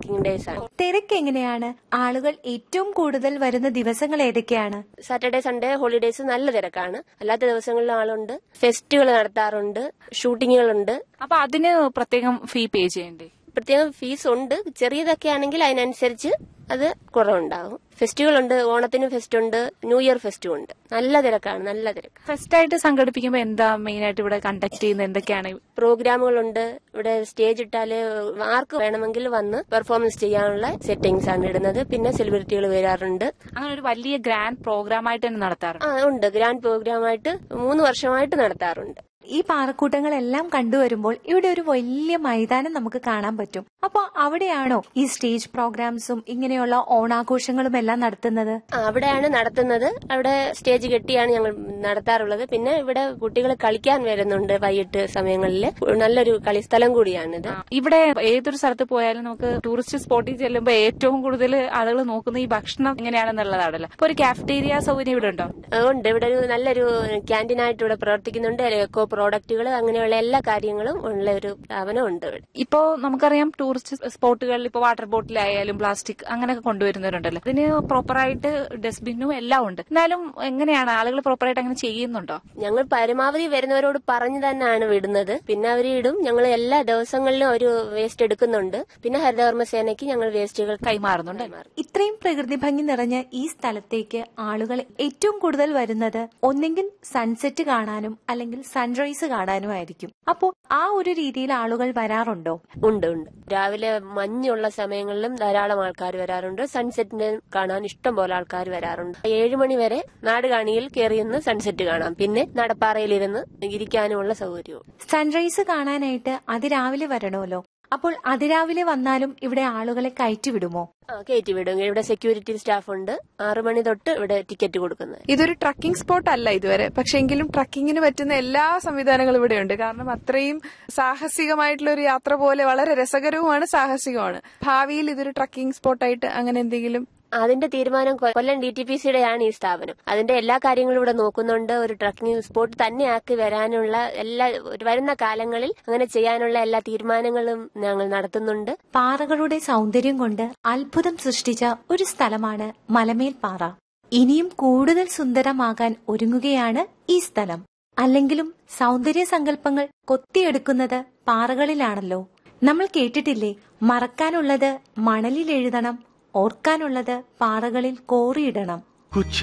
working days ആണ് തിരക്ക് എങ്ങനെയാണ് ആളുകൾ ഏറ്റവും കൂടുതൽ വരുന്ന ദിവസങ്ങൾ ഏതൊക്കെയാണ് സാറ്റർഡേ സൺഡേ ഹോളിഡേയ്സ് നല്ല തിരക്കാണ് അല്ലാത്ത ദിവസങ്ങളിലും ആളുണ്ട് ഫെസ്റ്റുകൾ നടത്താറുണ്ട് ഷൂട്ടിങ്ങുകളുണ്ട് അപ്പൊ അതിന് പ്രത്യേകം ഫീ പേ ചെയ്യണ്ടേ പ്രത്യേകം ഫീസ് ഉണ്ട് ചെറിയതൊക്കെ ആണെങ്കിൽ അതിനനുസരിച്ച് അത് കുറവുണ്ടാകും ഫെസ്റ്റുകൾ ഉണ്ട് ഓണത്തിന് ഫെസ്റ്റ് ഉണ്ട് ന്യൂ ഇയർ ഫെസ്റ്റും ഉണ്ട് നല്ല തിരക്കാണ് നല്ല തിരക്ക് ഫെസ്റ്റ് ആയിട്ട് സംഘടിപ്പിക്കുമ്പോൾ എന്താ മെയിൻ ആയിട്ട് ഇവിടെ കണ്ടക്ട് ചെയ്യുന്നത് എന്തൊക്കെയാണ് പ്രോഗ്രാമുകളുണ്ട് ഇവിടെ സ്റ്റേജ് ഇട്ടാല് ആർക്ക് വേണമെങ്കിൽ വന്ന് പെർഫോമൻസ് ചെയ്യാനുള്ള സെറ്റിംഗ്സ് ആണ് ഇടുന്നത് പിന്നെ സെലിബ്രിറ്റികൾ വരാറുണ്ട് അങ്ങനെ ഒരു വലിയ ഗ്രാൻഡ് പ്രോഗ്രാം ആയിട്ട് തന്നെ നടത്താറുണ്ട് ആ ഉണ്ട് ഗ്രാൻഡ് പ്രോഗ്രാമായിട്ട് മൂന്ന് വർഷമായിട്ട് നടത്താറുണ്ട് ഈ പാറക്കൂട്ടങ്ങളെല്ലാം കണ്ടുവരുമ്പോൾ ഇവിടെ ഒരു വലിയ മൈതാനം നമുക്ക് കാണാൻ പറ്റും അപ്പൊ അവിടെയാണോ ഈ സ്റ്റേജ് പ്രോഗ്രാംസും ഇങ്ങനെയുള്ള ഓണാഘോഷങ്ങളും എല്ലാം നടത്തുന്നത് ആ, അവിടെയാണ് നടത്തുന്നത് അവിടെ സ്റ്റേജ് കെട്ടിയാണ് ഞങ്ങൾ നടത്താറുള്ളത് പിന്നെ ഇവിടെ കുട്ടികൾ കളിക്കാൻ വരുന്നുണ്ട് വൈകിട്ട് സമയങ്ങളിൽ നല്ലൊരു കളിസ്ഥലം കൂടിയാണിത് ആ, ഇവിടെ ഏതൊരു സ്ഥലത്ത് പോയാലും നമുക്ക് ടൂറിസ്റ്റ് സ്പോട്ടിൽ ചെല്ലുമ്പോൾ ഏറ്റവും കൂടുതൽ ആളുകൾ നോക്കുന്ന ഈ ഭക്ഷണം എങ്ങനെയാണെന്നുള്ളതാണല്ലോ അപ്പൊ ഒരു കാഫറ്റേരിയ സൗകര്യം ഇവിടെ ഉണ്ടോ ആ, ഉണ്ട് ഇവിടെ ഒരു നല്ലൊരു ക്യാൻറ്റീനായിട്ട് ഇവിടെ പ്രവർത്തിക്കുന്നുണ്ട് എക്കോ പ്രോഡക്റ്റുകൾ അങ്ങനെയുള്ള എല്ലാ കാര്യങ്ങളും ഉള്ള ഒരു സ്ഥാപനം ഉണ്ട് ഇവിടെ ഇപ്പോ നമുക്കറിയാം ടൂറിസ്റ്റ് സ്പോട്ടുകളിൽ ഇപ്പൊ വാട്ടർ ബോട്ടിലായാലും പ്ലാസ്റ്റിക് അങ്ങനെയൊക്കെ കൊണ്ടുവരുന്നവരുണ്ടല്ലോ ഇതിന് പ്രോപ്പറായിട്ട് ഡസ്റ്റ്ബിന്നും എല്ലാം ഉണ്ട് എന്നാലും എങ്ങനെയാണ് ആളുകൾ പ്രോപ്പറായിട്ട് അങ്ങനെ ചെയ്യുന്നുണ്ടോ ഞങ്ങൾ പരമാവധി വരുന്നവരോട് പറഞ്ഞു തന്നെയാണ് വിടുന്നത് പിന്നെ അവർ ഇടും ഞങ്ങൾ എല്ലാ ദിവസങ്ങളിലും ഒരു വേസ്റ്റ് എടുക്കുന്നുണ്ട് പിന്നെ ഹരിതകർമ്മസേനയ്ക്ക് ഞങ്ങൾ വേസ്റ്റുകൾ കൈമാറുന്നുണ്ട് ഇത്രയും പ്രകൃതി ഭംഗി നിറഞ്ഞ ഈ സ്ഥലത്തേക്ക് ആളുകൾ ഏറ്റവും കൂടുതൽ വരുന്നത് ഒന്നെങ്കിൽ സൺസെറ്റ് കാണാനും അല്ലെങ്കിൽ സൺറൈസ് കാണാനുമായിരിക്കും അപ്പോൾ ആ ഒരു രീതിയിൽ ആളുകൾ വരാറുണ്ടോ ഉണ്ട് ഉണ്ട് രാവിലെ മഞ്ഞുള്ള സമയങ്ങളിലും ധാരാളം ആൾക്കാർ വരാറുണ്ട് സൺസെറ്റിനെ കാണാൻ ഇഷ്ടം പോലെ ആൾക്കാർ വരാറുണ്ട് ഏഴു മണി വരെ നാടുകാണിയിൽ കയറിയിരുന്ന് സൺസെറ്റ് കാണാം പിന്നെ നടപ്പാറയിലിരുന്ന് ഇരിക്കാനുമുള്ള സൗകര്യവും സൺറൈസ് കാണാനായിട്ട് അതിരാവിലെ വരണമല്ലോ അപ്പോൾ അതിരാവിലെ വന്നാലും ഇവിടെ ആളുകളെ കയറ്റിവിടുമോ ആ കയറ്റി വിടും ഇവിടെ സെക്യൂരിറ്റി സ്റ്റാഫ് ഉണ്ട് ആറു മണി തൊട്ട് ഇവിടെ ടിക്കറ്റ് കൊടുക്കുന്നത് ഇതൊരു ട്രക്കിംഗ് സ്പോട്ട് അല്ല ഇതുവരെ പക്ഷെ എങ്കിലും ട്രക്കിങ്ങിന് പറ്റുന്ന എല്ലാ സംവിധാനങ്ങളും ഇവിടെയുണ്ട് കാരണം അത്രയും സാഹസികമായിട്ടുള്ള ഒരു യാത്ര പോലെ വളരെ രസകരവുമാണ് സാഹസികവുമാണ് ഭാവിയിൽ ഇതൊരു ട്രക്കിംഗ് സ്പോട്ടായിട്ട് അങ്ങനെ എന്തെങ്കിലും അതിന്റെ തീരുമാനം കൊ- കൊല്ലം ഡി ടി പി സിയുടെയാണ് ഈ സ്ഥാപനം അതിന്റെ എല്ലാ കാര്യങ്ങളും ഇവിടെ നോക്കുന്നുണ്ട് ഒരു ട്രക്കിംഗ് സ്പോട്ട് തന്നെ ആക്കി വരാനുള്ള എല്ലാ ഒരു വരുന്ന കാലങ്ങളിൽ അങ്ങനെ ചെയ്യാനുള്ള എല്ലാ തീരുമാനങ്ങളും ഞങ്ങൾ നടത്തുന്നുണ്ട് പാറകളുടെ സൗന്ദര്യം കൊണ്ട് അത്ഭുതം സൃഷ്ടിച്ച ഒരു സ്ഥലമാണ് മലമേൽ പാറ ഇനിയും കൂടുതൽ സുന്ദരമാകാൻ ഒരുങ്ങുകയാണ് ഈ സ്ഥലം അല്ലെങ്കിലും സൗന്ദര്യ സങ്കല്പങ്ങൾ കൊത്തിയെടുക്കുന്നത് പാറകളിലാണല്ലോ നമ്മൾ കേട്ടിട്ടില്ലേ മറക്കാനുള്ളത് മണലിൽ എഴുതണം ഓർക്കാനുള്ളത് പാറകളിൽ കോറിയിടണം कुछ